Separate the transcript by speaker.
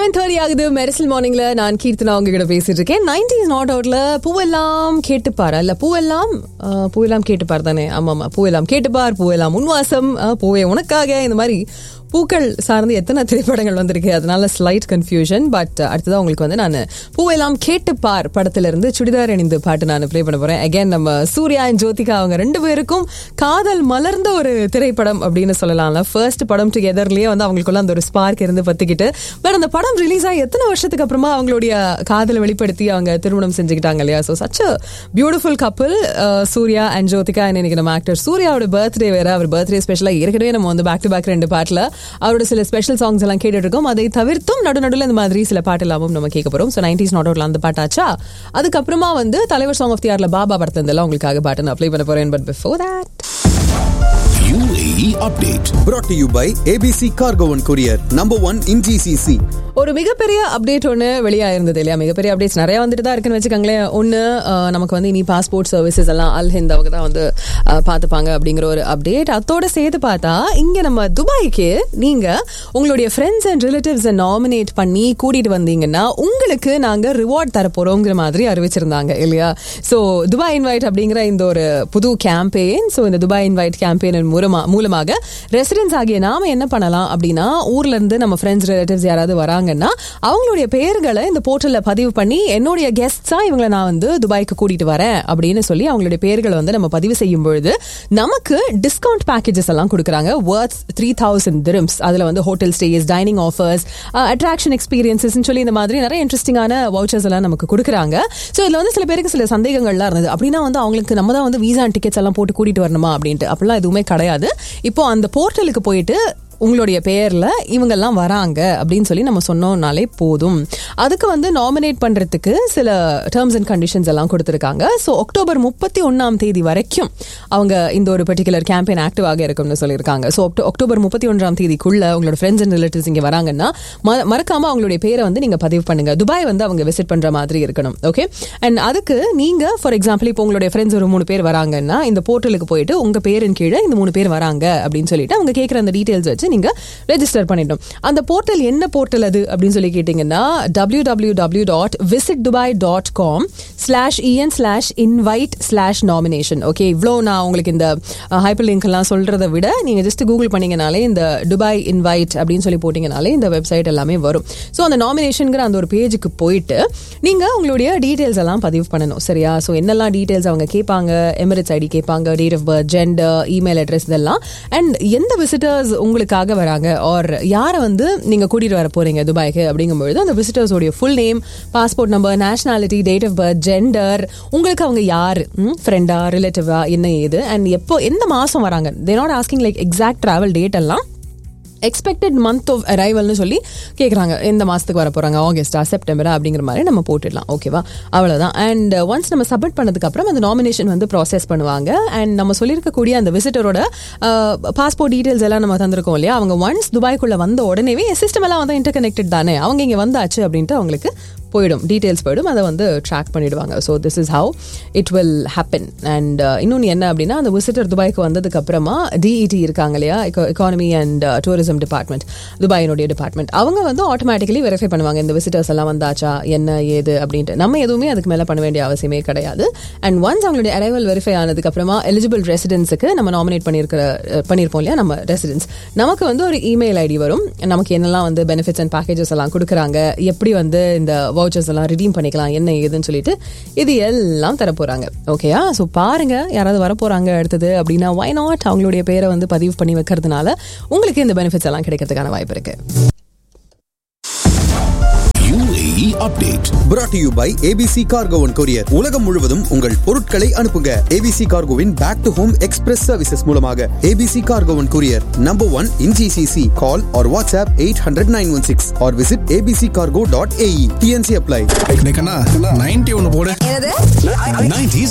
Speaker 1: Eleven thirty ஆகுது மெரிசல் மார்னிங்ல நான் கீர்த்தனா உங்ககிட்ட பேசிட்டு இருக்கேன் நைன்டிஸ் நாட் அவுட்ல பூவெல்லாம் கேட்டுப்பார் அல்ல பூவெல்லாம் ஆ, பூவெல்லாம் கேட்டுப்பார் தானே ஆமா ஆமா பூவெல்லாம் கேட்டுப்பார் பூவெல்லாம் உன்வாசம் ஆ, பூவே உனக்காக இந்த மாதிரி பூக்கள் சார்ந்து எத்தனை திரைப்படங்கள் வந்திருக்கு அதனால ஸ்லைட் கன்ஃபியூஷன் பட் அடுத்ததான் உங்களுக்கு வந்து நான் பூவெல்லாம் கேட்டுப்பார் படத்துல இருந்து சுடிதார் அணிந்து பாட்டு நான் ப்ளே பண்ண போறேன் அகைன் நம்ம சூர்யா அண்ட் ஜோதிகா அவங்க ரெண்டு பேருக்கும் காதல் மலர்ந்த ஒரு திரைப்படம் அப்படின்னு சொல்லலாம்ல ஃபர்ஸ்ட் படம் டுகெதர்லயே வந்து அவங்களுக்குள்ள அந்த ஒரு ஸ்பார்க் இருந்து பத்திக்கிட்டு பட் அந்த படம் ரிலீஸ் ஆகி எத்தனை வருஷத்துக்கு அப்புறமா அவங்களுடைய காதலை வெளிப்படுத்தி அவங்க திருமணம் செஞ்சுக்கிட்டாங்க இல்லையா so such beautiful couple Suriya and Jyothika and இன்னைக்கு நம்ம ஆக்டர் சூர்யாவோட பர்த்டே வேற அவர் பர்த்டே ஸ்பெஷலாக ஏற்கனவே நம்ம வந்து பேக் டு பேக் ரெண்டு பாட்டில் அவரோட சில ஸ்பெஷல் சாங்ஸ் எல்லாம் கேட்டுட்டு இருக்கோம் அதை தவிர்த்தும் நடு நடுவில் இந்த மாதிரி சில பாட்டு எல்லாமும் நம்ம கேட்க போறோம் ஸோ நைன்டிஸ் நாட் அவுட்ல அந்த பாட்டாச்சா அதுக்கப்புறமா வந்து தலைவர் சாங் ஆஃப் தி ஆர்ல பாபா படத்துல இருந்தெல்லாம் உங்களுக்காக பாட்டு நான் அப்ளை பண்ண போறேன் but before that
Speaker 2: UAE update.
Speaker 3: brought to you by ABC Cargo and Courier, number one in GCC.
Speaker 1: ஒரு மிகப்பெரிய அப்டேட் ஒன்று வெளியாயிருந்தது இல்லையா மிகப்பெரிய அப்டேட்ஸ் நிறைய வந்துட்டு தான் இருக்குன்னு வச்சுக்கோங்களேன் ஒன்று நமக்கு வந்து இனி பாஸ்போர்ட் சர்வீசஸ் எல்லாம் அல் ஹிந்த் அவங்க தான் வந்து அஹ், பார்த்துப்பாங்க அப்படிங்கிற ஒரு அப்டேட் அதோட சேர்த்து பார்த்தா இங்கே நம்ம துபாய்க்கு நீங்கள் உங்களுடைய ஃப்ரெண்ட்ஸ் அண்ட் ரிலேட்டிவ்ஸை நாமினேட் பண்ணி கூட்டிட்டு வந்தீங்கன்னா உங்களுக்கு நாங்கள் ரிவார்ட் தர போகிறோங்கிற மாதிரி அறிவிச்சிருந்தாங்க இல்லையா ஸோ துபாய் இன்வைட் அப்படிங்கிற இந்த ஒரு புது கேம்பெயின் ஸோ இந்த துபாய் இன்வைட் கேம்பெயின் மூலமா மூலமாக ரெசிடென்ட்ஸ் ஆகிய நாம என்ன பண்ணலாம் அப்படின்னா ஊர்ல இருந்து நம்ம ஃப்ரெண்ட்ஸ் ரிலேட்டிவ்ஸ் யாராவது வராங்கன்னா அவங்களுடைய பெயர்களை இந்த போர்ட்டல்ல பதிவு பண்ணி என்னுடைய கெஸ்ட்ஸா இவங்களை நான் வந்து துபாய்க்கு கூட்டிட்டு வரேன் அப்படின்னு சொல்லி அவங்களுடைய பெயர்களை வந்து நம்ம பதிவு செய்யும் பொழுது நமக்கு டிஸ்கவுண்ட் பேக்கேஜஸ் எல்லாம் கொடுக்குறாங்க வர்த் த்ரீ தௌசண்ட் திரும்ஸ் அதுல வந்து hotel stays dining offers attraction experiences சொல்லி இந்த மாதிரி நிறைய இன்ட்ரெஸ்டிங்கான வவுச்சர்ஸ் எல்லாம் நமக்கு கொடுக்குறாங்க ஸோ இதுல வந்து சில பேருக்கு சில சந்தேகங்கள்லாம் இருந்தது அப்படின்னா வந்து அவங்களுக்கு நம்ம தான் வந்து வீசா டிக்கெட்ஸ் எல்லாம் போட்டு கூட்டிட்டு வரணுமா அப்படின்ட்டு அப்படிலாம் எதுவுமே கிடையாது இப்போ அந்த போர்ட்டலுக்கு போயிட்டு உங்களுடைய பெயர்ல இவங்கெல்லாம் வராங்க அப்படின்னு சொல்லி நம்ம சொன்னோம்னாலே போதும் அதுக்கு வந்து நாமினேட் பண்றதுக்கு சில டேர்ம்ஸ் அண்ட் கண்டிஷன்ஸ் எல்லாம் கொடுத்துருக்காங்க ஸோ அக்டோபர் முப்பத்தி ஒன்னாம் தேதி வரைக்கும் அவங்க இந்த ஒரு பர்டிகுலர் கேம்பெயின் ஆக்டிவாக இருக்கும்னு சொல்லியிருக்காங்க ஸோ அக்டோபர் முப்பத்தி ஒன்றாம் தேதிக்குள்ள உங்களோட ஃப்ரெண்ட்ஸ் அண்ட் ரிலேட்டிவ்ஸ் இங்க வராங்கன்னா ம- மறக்காம அவங்களுடைய பேரை வந்து நீங்க பதிவு பண்ணுங்க துபாய் வந்து அவங்க விசிட் பண்ற மாதிரி இருக்கணும் ஓகே அண்ட் அதுக்கு நீங்க ஃபார் எக்ஸாம்பிள் இப்போ உங்களுடைய ஃப்ரெண்ட்ஸ் ஒரு மூணு பேர் வராங்கன்னா இந்த போர்ட்டலுக்கு போயிட்டு உங்க பேரின் கீழே இந்த மூணு பேர் வராங்க அப்படின்னு சொல்லிட்டு அவங்க கேட்குற அந்த டீடைல்ஸ் வச்சு நீங்க ரெஜிஸ்டர் பண்ணிடணும் அந்த போர்ட்டல் என்ன போர்ட்டல் அது அப்படின்னு சொல்லி கேட்டீங்கன்னா W W W dot visit Dubai dot com slash E N slash invite slash nomination okay இவ்வளோ நான் உங்களுக்கு இந்த ஹைப்பர் லிங்க் எல்லாம் சொல்றதை விட நீங்க ஜஸ்ட் கூகுள் பண்ணீங்கனாலே இந்த துபாய் இன்வைட் அப்படின்னு சொல்லி போட்டீங்கனாலே இந்த வெப்சைட் எல்லாமே வரும் ஸோ அந்த நாமினேஷனுங்கிற அந்த ஒரு பேஜுக்கு போயிட்டு நீங்க உங்களுடைய டீடைல்ஸ் எல்லாம் பதிவு பண்ணணும் சரியா ஸோ என்னெல்லாம் டீடைல்ஸ் அவங்க கேட்பாங்க எமிரேட்ஸ் ஐடி கேட்பாங்க date of birth gender email address இதெல்லாம் அண்ட் எந்த விசிட்டர்ஸ் உங்களுக்காக வராங்க ஆர் யாரை வந்து நீங்க கூட்டிட்டு வர போறீங்க துபாய்க்கு அப்படிங்கும்பொழுது அந்த விசிட்டர்ஸோடைய full name passport number nationality date of birth gender உங்களுக்கு அவங்க யாரு ஃப்ரெண்டா ரிலேட்டிவா என்ன ஏது அண்ட் எப்போ எந்த மாசம் வராங்க they not asking like exact travel date எல்லாம் எக்ஸ்பெக்டட் மந்த் ஆஃப் அரைவல்னு சொல்லி கேட்குறாங்க எந்த மாதத்துக்கு வர போகிறாங்க ஆகஸ்டா செப்டம்பரா அப்படிங்கிற மாதிரி நம்ம போட்டுடலாம் ஓகேவா அவ்வளோதான் அண்ட் ஒன்ஸ் நம்ம சப்மிட் பண்ணதுக்கு அப்புறம் அந்த நாமினேஷன் வந்து ப்ராசஸ் பண்ணுவாங்க அண்ட் நம்ம சொல்லியிருக்கக்கூடிய அந்த விசிட்டரோட பாஸ்போர்ட் டீடைல்ஸ் எல்லாம் நம்ம தந்திருக்கோம் இல்லையா அவங்க ஒன்ஸ் துபாய்க்குள்ள வந்த உடனேவே சிஸ்டம் எல்லாம் வந்து இன்டர் கனெக்டட் தானே அவங்க இங்கே வந்தாச்சு அப்படின்ட்டு அவங்களுக்கு போயிடும் டீடைல்ஸ் போயிடும் அதை வந்து ட்ராக் பண்ணிடுவாங்க so this is how it will happen and இன்னொன்று என்ன அப்படின்னா அந்த விசிட்டர் துபாய்க்கு வந்ததுக்கு அப்புறமா டிஇடி இருக்காங்க இல்லையா எக்கானமி அண்ட் டூரிசம் டிபார்ட்மெண்ட் துபாயினுடைய டிபார்ட்மெண்ட் அவங்க வந்து ஆட்டோமேட்டிக்கலி வெரிஃபை பண்ணுவாங்க இந்த விசிட்டர்ஸ் எல்லாம் வந்தாச்சா என்ன ஏது அப்படின்ட்டு நம்ம எதுவுமே அதுக்கு மேலே பண்ண வேண்டிய அவசியமே கிடையாது அண்ட் ஒன்ஸ் அவங்களுடைய அரைவல் வெரிஃபை ஆனதுக்கு அப்புறமா எலிஜிபிள் ரெசிடென்ஸுக்கு நம்ம நாமினேட் பண்ணியிருக்கிற அஹ், பண்ணியிருப்போம் இல்லையா நம்ம ரெசிடென்ஸ் நமக்கு வந்து ஒரு இமெயில் ஐடி வரும் நமக்கு என்னெல்லாம் வந்து பெனிஃபிட்ஸ் அண்ட் பேக்கேஜஸ் எல்லாம் கொடுக்குறாங்க எப்படி வந்து இந்த வவுச்சர்ஸ் எல்லாம் ரிடீம் பண்ணிக்கலாம் என்ன ஏதுன்னு சொல்லிட்டு இது எல்லாம் தர போறாங்க ஓகேயா ஸோ பாருங்க யாராவது வர போறாங்க அடுத்தது அப்படின்னா வை நாட் அவங்களுடைய பேரை வந்து பதிவு பண்ணி வைக்கிறதுனால உங்களுக்கு இந்த பெனிஃபிட்ஸ் எல்லாம் கிடைக்கிறதுக்கான வாய்ப்பு இருக்கு
Speaker 2: UAE update.
Speaker 3: brought to you by ABC Cargo and Courier. உலகம் முழுவதும் உங்கள் பொருட்களை அனுப்புங்க ABC Cargoவின் back to home express services மூலமாக ABC Cargo and Courier, number one in GCC. Call or WhatsApp 800-916 or visit abccargo.ae. TNC apply.
Speaker 4: Ninety ஒன்னு போடு
Speaker 1: என்னது
Speaker 2: 90s